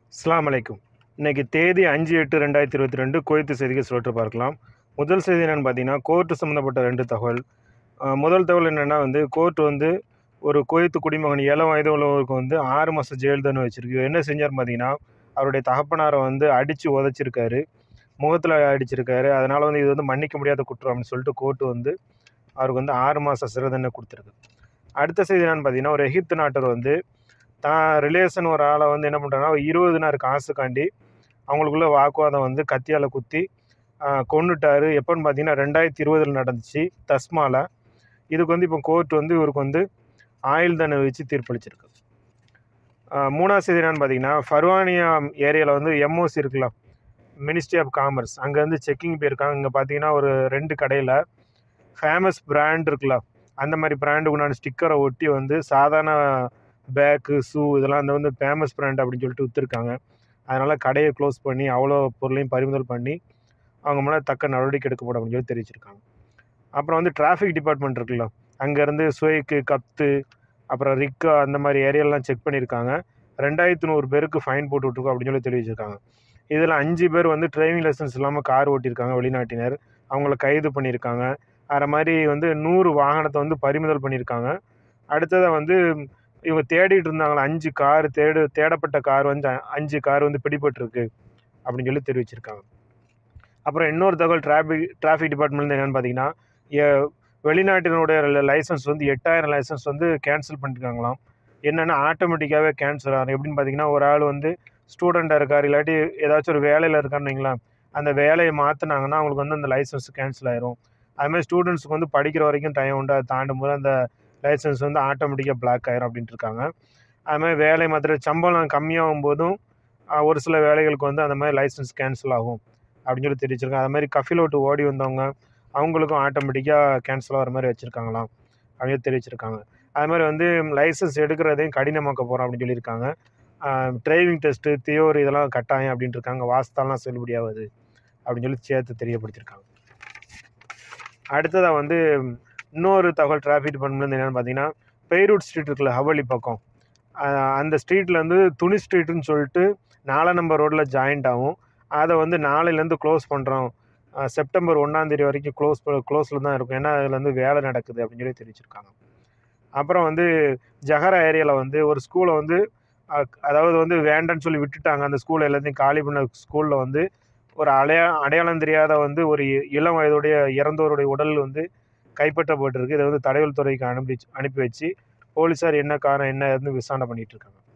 அஸ்ஸலாமு அலைக்கும் இன்னைக்கு தேதி அஞ்சு எட்டு ரெண்டாயிரத்தி இருபத்தி ரெண்டு கோயத்து செய்திகள் சுழற்று பார்க்கலாம் முதல் செய்தி என்னென்னு பார்த்தீங்கன்னா கோர்ட்டு சம்மந்தப்பட்ட ரெண்டு தகவல் அஹ் முதல் தகவல் என்னென்னா வந்து கோர்ட் வந்து ஒரு கோயத்து குடிமகன் ஏழாம் வயது உள்ளவருக்கு வந்து ஆறு மாதம் ஜெயில் தண்டனை வச்சிருக்கு இவர் என்ன செஞ்சார் பார்த்தீங்கன்னா அவருடைய தகப்பனாரை வந்து அடித்து உதச்சிருக்காரு முகத்தில் அடிச்சிருக்காரு அதனால் வந்து இது வந்து மன்னிக்க முடியாத குற்றம் அப்படின்னு சொல்லிட்டு கோர்ட்டு வந்து அவருக்கு வந்து ஆறு மாதம் சிறை தண்டனை கொடுத்துருக்கு அடுத்த செய்தி என்னென்னு பார்த்தீங்கன்னா ஒரு எகிப்து நாட்டர் வந்து தான் ரிலேஷன் ஒரு ஆளை வந்து என்ன பண்ணுறாங்கன்னா இருபது நாள் காசுக்காண்டி அவங்களுக்குள்ள வாக்குவாதம் வந்து கத்தியால் குத்தி கொண்டுட்டாரு எப்போன்னு பார்த்தீங்கன்னா ரெண்டாயிரத்தி இருபதில் நடந்துச்சு தஸ்மால இதுக்கு வந்து இப்போ கோர்ட் வந்து இவருக்கு வந்து ஆயுள் தண்டனை வச்சு தீர்ப்பளிச்சிருக்கு ஆஹ் மூணாவது செய்தி என்னன்னு பார்த்தீங்கன்னா ஃபர்வானியா ஏரியாவில் வந்து எம்ஓசி இருக்குல்ல மினிஸ்ட்ரி ஆஃப் காமர்ஸ் அங்கேருந்து செக்கிங் போயிருக்காங்க இங்கே பார்த்தீங்கன்னா ஒரு ரெண்டு கடையில் ஃபேமஸ் பிராண்ட் இருக்குல்ல அந்த மாதிரி பிராண்டுக்கு உண்டான ஸ்டிக்கரை ஒட்டி வந்து சாதாரண பேக்கு ஷூ இதெல்லாம் அந்த வந்து ஃபேமஸ் பிராண்ட் அப்படின்னு சொல்லிட்டு விற்றுருக்காங்க அதனால் கடையை க்ளோஸ் பண்ணி அவ்வளோ பொருளையும் பறிமுதல் பண்ணி அவங்க மேலே தக்க நடவடிக்கை எடுக்கப்படும் அப்படின்னு சொல்லி தெரிவிச்சிருக்காங்க அப்புறம் வந்து டிராஃபிக் டிபார்ட்மெண்ட் இருக்குல்ல அங்கேருந்து சுவைக்கு கப்து அப்புறம் ரிக்கா அந்த மாதிரி ஏரியாலாம் செக் பண்ணியிருக்காங்க ரெண்டாயிரத்து நூறு பேருக்கு ஃபைன் போட்டு விட்ருக்கோம் அப்படின்னு சொல்லி தெரிவிச்சிருக்காங்க இதில் அஞ்சு பேர் வந்து டிரைவிங் லைசன்ஸ் இல்லாமல் கார் ஓட்டியிருக்காங்க வெளிநாட்டினர் அவங்கள கைது பண்ணியிருக்காங்க அது மாதிரி வந்து நூறு வாகனத்தை வந்து பறிமுதல் பண்ணியிருக்காங்க அடுத்ததாக வந்து இவங்க தேடிட்டு இருந்தாங்களா அஞ்சு கார் தேடு தேடப்பட்ட கார் வந்து அ- அஞ்சு கார் வந்து பிடிபட்டிருக்கு அப்படின்னு சொல்லி தெரிவிச்சிருக்காங்க அப்புறம் இன்னொரு தகவல் டிராஃபிக் டிராஃபிக் டிபார்ட்மெண்ட் என்னென்னு பார்த்தீங்கன்னா எ- வெளிநாட்டினுடைய லைசன்ஸ் வந்து எட்டாயிரம் லைசன்ஸ் வந்து கேன்சல் பண்ணியிருக்காங்களாம் என்னென்னா ஆட்டோமேட்டிக்காகவே கேன்சல் ஆகும் எப்படின்னு பார்த்தீங்கன்னா ஒரு ஆள் வந்து ஸ்டூடெண்ட்டாக இருக்கார் இல்லாட்டி ஏதாச்சும் ஒரு வேலையில் இருக்காருன்னு வைங்களேன் அந்த வேலையை மாற்றினாங்கன்னா அவங்களுக்கு வந்து அந்த லைசன்ஸ் கேன்சல் ஆயிரும் அதுமாதிரி ஸ்டூடெண்ட்ஸுக்கு வந்து படிக்கிற வரைக்கும் டைம் உண்டு அதை தாண்டும் போது அந்த லைசன்ஸ் வந்து ஆட்டோமேட்டிக்காக பிளாக் ஆயிரும் அப்படின்ட்டு இருக்காங்க அதுமாதிரி வேலை மாத்திர சம்பளம் கம்மியாகும் போதும் ஆஹ், ஒரு சில வேலைகளுக்கு வந்து அந்த மாதிரி லைசன்ஸ் கேன்சல் ஆகும் அப்படின்னு சொல்லி தெரிவிச்சிருக்காங்க அது மாதிரி கஃபில் ஓட்டு ஓடி வந்தவங்க அவங்களுக்கும் ஆட்டோமேட்டிக்காக கேன்சல் ஆகிற மாதிரி வச்சுருக்காங்களாம் அப்படின்னு தெரிவிச்சிருக்காங்க அது மாதிரி வந்து லைசன்ஸ் எடுக்கிறதையும் கடினமாக்க போகிறோம் அப்படின்னு சொல்லியிருக்காங்க டிரைவிங் டெஸ்ட்டு தியோரி இதெல்லாம் கட்டாயம் அப்படின்ட்டு இருக்காங்க வாஸ்தாலாம் செல்லுபடியாகுது அப்படின்னு சொல்லி சேர்த்து தெரியப்படுத்தியிருக்காங்க அடுத்ததாக வந்து இன்னொரு தகவல் டிராஃபிக் டிபார்ட்மெண்ட் என்னென்னு பார்த்தீங்கன்னா பெய்ரூட் ஸ்ட்ரீட் இருக்குல்ல ஹவலி பக்கம் ஆஹ் அந்த ஸ்ட்ரீட்டில் வந்து துணி ஸ்ட்ரீட்டுன்னு சொல்லிட்டு நாலாம் நம்பர் ரோட்டில் ஜாயிண்ட் ஆகும் அதை வந்து நாளையிலேருந்து க்ளோஸ் பண்ணுறோம் செப்டம்பர் ஒன்றாந்தேதி வரைக்கும் க்ளோஸ் க்ளோஸில் தான் இருக்கும் ஏன்னா அதில் வந்து வேலை நடக்குது அப்படின்னு சொல்லி தெரிவிச்சிருக்காங்க அப்புறம் வந்து ஜஹரா ஏரியாவில் வந்து ஒரு ஸ்கூலை வந்து அஹ், அதாவது வந்து வேண்டான்னு சொல்லி விட்டுட்டாங்க அந்த ஸ்கூலை எல்லாத்தையும் காலி பண்ண ஸ்கூலில் வந்து ஒரு அடையா அடையாளம் தெரியாத வந்து ஒரு இ- இளம் வயதுடைய இறந்தவருடைய உடல் வந்து கைப்பற்றப்பட்டிருக்கு இதை வந்து தடயல் துறைக்கு அனுப்பி அனுப்பி வச்சு போலீஸார் என்ன காரணம் என்ன ஏதுன்னு விசாரணை பண்ணிட்டு இருக்காங்க